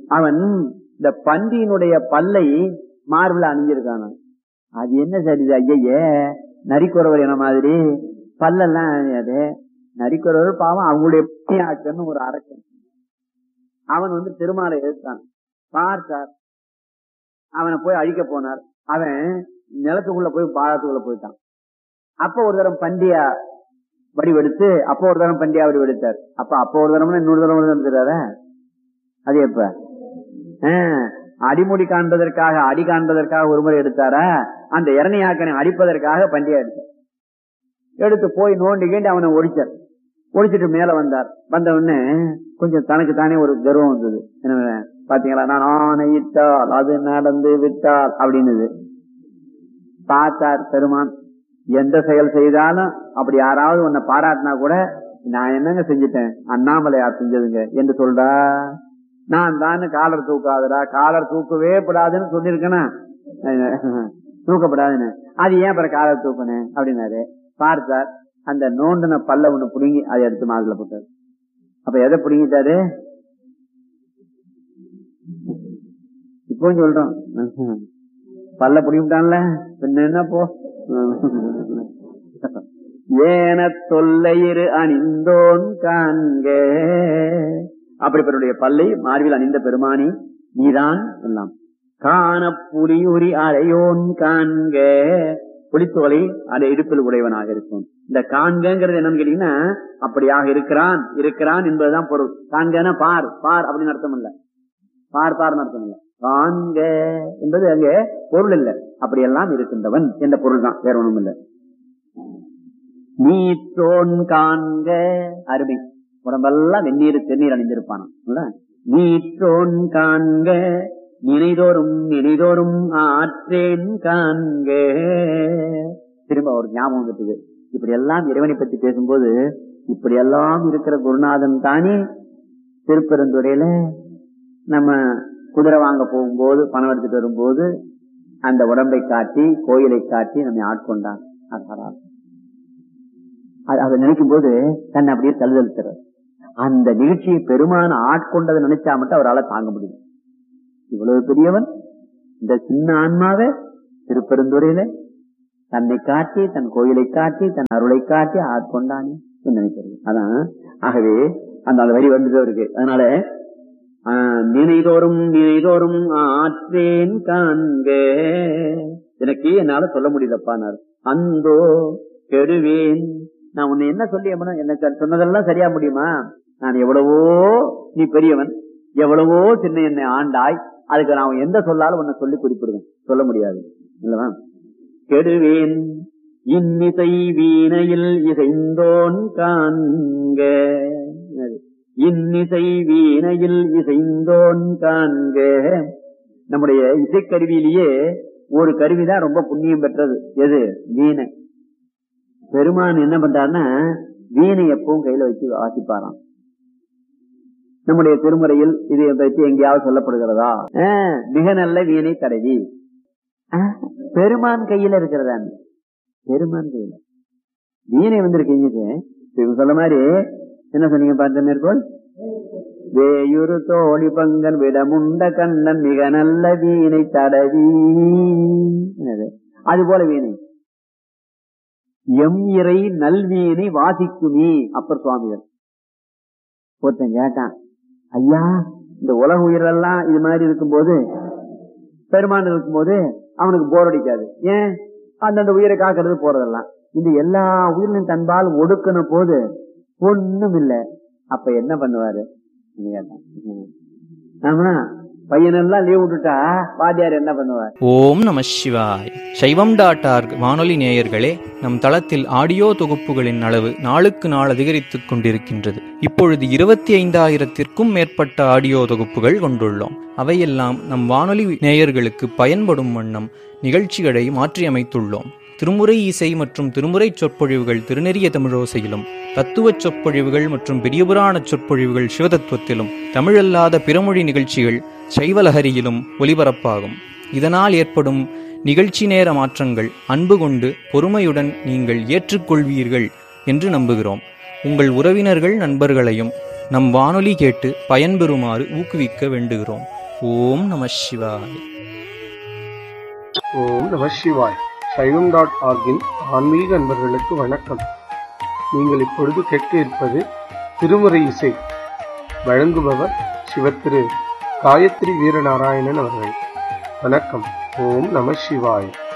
அவன் இந்த பன்றியினுடைய பல்லை மார்பில் அணிஞ்சிருக்கான அது என்ன சரி ஐயையே நரிக்குறவர் என்ன மாதிரி பல்லெல்லாம் அணியாது நரிக்குறவர் பாவம் அவங்களுடைய பணியாக்கன்னு ஒரு அரக்கன் அவன் வந்து திருமாலை எதிர்த்தான் பார்த்தார் அவனை போய் அழிக்க போனார் அவன் நிலத்துக்குள்ள போய் பாதத்துக்குள்ள போயிட்டான் அப்ப ஒரு தரம் பண்டியா வடிவெடுத்து அப்போ ஒரு தரம் பண்டியா வடிவெடுத்தார் அப்ப அப்போ ஒரு தரம்னா இன்னொரு தரம் வந்துடுறார அது எப்ப ஆஹ், அடிமுடி காண்பதற்காக அடி காண்பதற்காக ஒரு முறை எடுத்தாரா அந்த இரணியாக்கனை அடிப்பதற்காக பண்டியா எடுத்தார் எடுத்து போய் நோண்டி கேண்டி அவனை ஒடிச்சார் ஒடிச்சிட்டு மேல வந்தார் வந்த உடனே கொஞ்சம் தனக்கு தானே ஒரு கர்வம் வந்தது என்ன பாத்தீங்களா நான் ஆணையிட்டால் அது நடந்து விட்டால் அப்படின்னுது பார்த்தார் பெருமான் எந்த செயல் செய்தாலும் அப்படி யாராவது உன்னை பாராட்டினா கூட நான் என்னங்க செஞ்சிட்டேன் அண்ணாமலையார் செஞ்சதுங்க என்று சொல்றா நான் தான் காலர் தூக்காதடா காலர் தூக்கவே படாதுன்னு சொல்லியிருக்கேனா தூக்கப்படாதுன்னு அது ஏன் அப்புறம் காலர் தூக்குனேன் அப்படின்னாரு பார்த்தார் அந்த நோண்டின பல்ல ஒண்ணு புடுங்கி அதை எடுத்து மாதுல போட்டார் அப்ப எதை புடுங்கிட்டாரு இப்போ சொல்றோம் பல்ல புடிங்கிட்டான்ல பின்ன என்ன போ ஏன தொல்லையிரு அணிந்தோன் காண்க அப்படிப்பட்டடைய பல்லை மார்பில் அணிந்த பெருமானி நீதான் எல்லாம் காண புலியுரி அறையோன் காண்க புலித்தோலை அதை இடுப்பில் உடையவனாக இருக்கும் இந்த காண்கிறது என்னன்னு கேட்டீங்கன்னா அப்படியாக இருக்கிறான் இருக்கிறான் என்பதுதான் பொருள் காண்கன பார் பார் அப்படின்னு அர்த்தம் இல்ல பார் பார்னு அர்த்தம் இல்ல காண்க என்பது அங்கே பொருள் இல்ல அப்படியெல்லாம் இருக்கின்றவன் என்ற பொருள் தான் வேற ஒண்ணும் இல்ல நீற்றோன் காண்க அருமை உடம்பெல்லாம் வெந்நீர் தென்னீர் அணிந்திருப்பானாம் நீற்றோன் காண்க நினைதோறும் நினைதோறும் ஆற்றேன் காண்க திரும்ப ஒரு ஞாபகம் இருக்குது இப்படி எல்லாம் இறைவனை பற்றி பேசும்போது இப்படி எல்லாம் இருக்கிற குருநாதன் தானே திருப்பெருந்துறையில நம்ம குதிரை வாங்க போகும்போது பணம் எடுத்துட்டு வரும்போது அந்த உடம்பை காட்டி கோயிலை காட்டி நம்மை ஆட்கொண்டான் அதான் அதை நினைக்கும் போது தன்னை அப்படியே தழுதழுத்துறார் அந்த நிகழ்ச்சியை பெருமான ஆட்கொண்டதை நினைச்சா மட்டும் அவரால் தாங்க முடியும் இவ்வளவு பெரியவன் இந்த சின்ன ஆன்மாவை திருப்பெருந்துறையில தன்னை காட்டி தன் கோயிலை காட்டி தன் அருளை காட்டி ஆட்கொண்டானே என்று நினைக்கிறது அதான் ஆகவே அந்த அந்த வரி வந்துட்டு இருக்கு அதனால ஆஹ், நினைதோறும் நினைதோறும் ஆற்றேன் காண்க எனக்கு என்னால சொல்ல முடியலப்பானார் அந்தோ கெடுவேன் நான் உன்னை என்ன சொல்லி அம்மனா, என்ன சொ- சொன்னதெல்லாம் சரியா முடியுமா நான் எவ்வளவோ நீ பெரியவன் எவ்வளவோ சின்ன என்னை ஆண்டாய் அதுக்கு நான் எந்த சொல்லாலும் உன்னை சொல்லி குறிப்பிடுவேன் சொல்ல முடியாது இல்லவா கெடுவேன் இன்னிசை வீணையில் இசைந்தோன் காண்க இன்னிசை வீணையில் இசைந்தோன் காண்க நம்முடைய இசைக்கருவியிலேயே ஒரு கருவிதான் ரொம்ப புண்ணியம் பெற்றது எது வீணை பெருமான் என்ன பண்றாருன்னா வீணை எப்பவும் கையில வச்சு வாசிப்பாராம் நம்முடைய திருமுறையில் இதை பற்றி எங்கேயாவது சொல்லப்படுகிறதா ஆ, மிக நல்ல வீணை தடவி ஆ, பெருமான் கையில இருக்கிறதா பெருமான் கையில வீணை வந்திருக்கீங்க இப்ப இவங்க சொல்ல மாதிரி என்ன சொன்னீங்க பார்த்த மேற்கோள் வேயுரு தோழி பங்கன் விடமுண்ட கண்ணன் மிக நல்ல வீணை தடவி என்னது? அது போல வீணை எம் இறை நல்வீனை வாசிக்குமே அப்பர் சுவாமிகள் ஒருத்தன் கேட்டான் ஐயா இந்த உலக உயிரெல்லாம் இது மாதிரி இருக்கும்போது பெருமான் இருக்கும்போது அவனுக்கு போர் அடிக்காது ஏன் அந்தந்த உயிரை காக்கிறது போறதெல்லாம் இந்த எல்லா உயிரின் தன்பால் ஒடுக்கின போது ஒண்ணும் இல்ல அப்ப என்ன பண்ணுவாரு நீ கேட்டான். ம். ஆமா பையனெல்லாம் லீவ் விட்டுட்டா வாத்தியார் என்ன பண்ணுவார் ஓம் நம சிவாய் சைவம் டாட் ஆர்க் வானொலி நேயர்களே நம் தளத்தில் ஆடியோ தொகுப்புகளின் அளவு நாளுக்கு நாள் அதிகரித்துக் கொண்டிருக்கின்றது இப்பொழுது இருபத்தி ஐந்தாயிரத்திற்கும் மேற்பட்ட ஆடியோ தொகுப்புகள் கொண்டுள்ளோம் அவையெல்லாம் நம் வானொலி நேயர்களுக்கு பயன்படும் வண்ணம் நிகழ்ச்சிகளை மாற்றியமைத்துள்ளோம் திருமுறை இசை மற்றும் திருமுறை சொற்பொழிவுகள் திருநெறிய தமிழோசையிலும் தத்துவச் சொற்பொழிவுகள் மற்றும் பெரியபுராண சொற்பொழிவுகள் சிவதத்துவத்திலும் தமிழல்லாத பிறமொழி நிகழ்ச்சிகள் சைவலஹரியிலும் ஒலிபரப்பாகும் இதனால் ஏற்படும் நிகழ்ச்சி நேர மாற்றங்கள் அன்பு கொண்டு பொறுமையுடன் நீங்கள் ஏற்றுக்கொள்வீர்கள் என்று நம்புகிறோம் உங்கள் உறவினர்கள் நண்பர்களையும் நம் வானொலி கேட்டு பயன்பெறுமாறு ஊக்குவிக்க வேண்டுகிறோம் ஓம் நம சிவாய் ஓம் நம சிவாய் சைவம் டாட் ஆர்கின் ஆன்மீக அன்பர்களுக்கு வணக்கம் நீங்கள் இப்பொழுது கேட்க இருப்பது திருமுறை இசை வழங்குபவர் சிவத்திரு காயத்ரி வீரநாராயணன் அவர்கள் வணக்கம் ஓம் நம சிவாய்